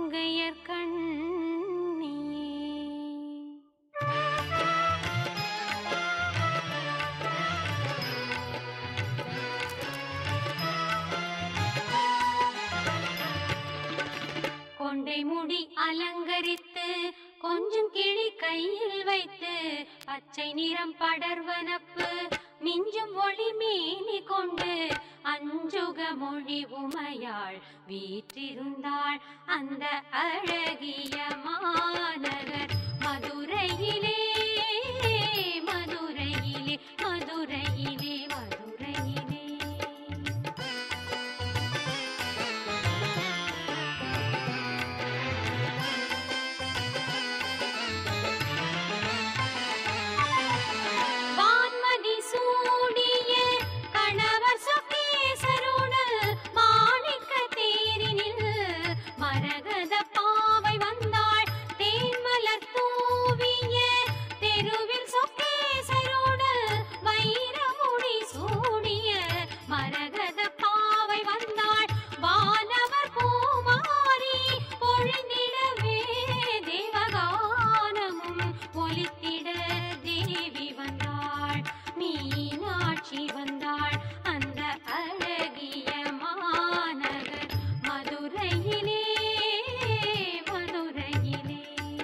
மங்கையர் கண்ணே கொண்டை முடி அலங்கரித்து கொஞ்சம் கிளி கையில் வைத்து பச்சை நிறம் படர்வனப்பு மிஞ்சும் ஒளி மேனி கொண்டு அஞ்சுக மொழி உமையாள் வீற்றிருந்தாள் அந்த அழகிய மாநகர் மதுரையிலே மதுரையிலே மதுரையிலே மதுரையிலே வான்மதி சூடிய கணவர் சொக்கேசரோடு மாணிக்க தேரினில் மரகத பாவை வந்தாள் தேன்மலர் தூவிய தெருவில் சொக்கேசரோடு வைரமுடி சூடிய மரகத பாவை வந்தாள் வானவர் பூமாரி பொழிந்திடவே தேவகானமும் ஒலித்திட தேவி வந்தாள் மீனாட்சி வந்தாள் அந்த அழகிய மாநகர் மதுரையிலே மதுரையிலே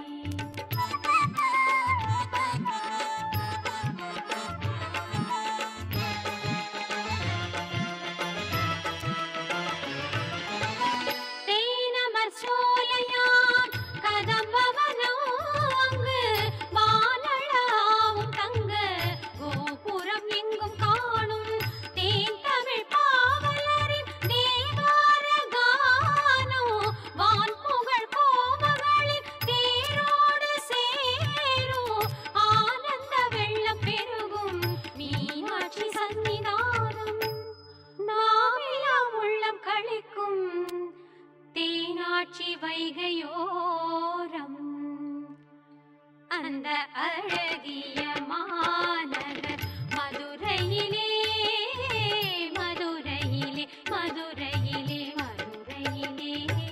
தேனமர் சோலையான் கதம்பவனம் அங்கு வானளாவும் தங்க கோபுரம் எங்கும் காணும் தேன் தமிழ் பாவலரின் தேவார கானம் வான் புகழ் கோமகளின் தேரோடு சேரும் ஆனந்த வெள்ளம் பெருகும் மீனாட்சி சன்னிதானம் நாமெல்லாம் உள்ளம் கழிக்கும் தேனாட்சி வைகையோரம் அந்த அழகிய மாநகர் மதுரையிலே மதுரையிலே மதுரையிலே மதுரையிலே